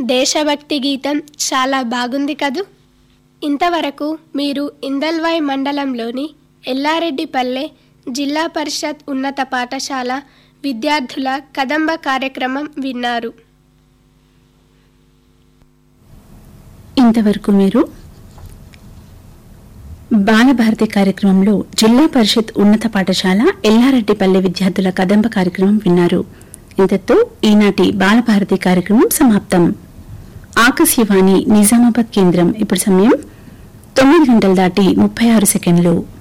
దేశభక్తి గీతం చాలా బాగుంది కదూ ఇంతవరకు మీరు ఇందల్వాయి మండలంలోని ఎల్లారెడ్డిపల్లె జిల్లా పరిషత్ ఉన్నత పాఠశాల విద్యార్థుల కదంబ కార్యక్రమం విన్నారు ఇంతవరకు మీరు బాలభారతి కార్యక్రమంలో జిల్లా పరిషత్ ఉన్నత పాఠశాల ఎల్లారెడ్డిపల్లె విద్యార్థుల కదంబ కార్యక్రమం విన్నారు ఇంతతో ఈనాటి బాలభారతి కార్యక్రమం సమాప్తం ఆకాశవాణి నిజామాబాద్ కేంద్రం ఇప్పుడు సమయం తొమ్మిది గంటలు దాటి ముప్పై ఆరు సెకండ్లు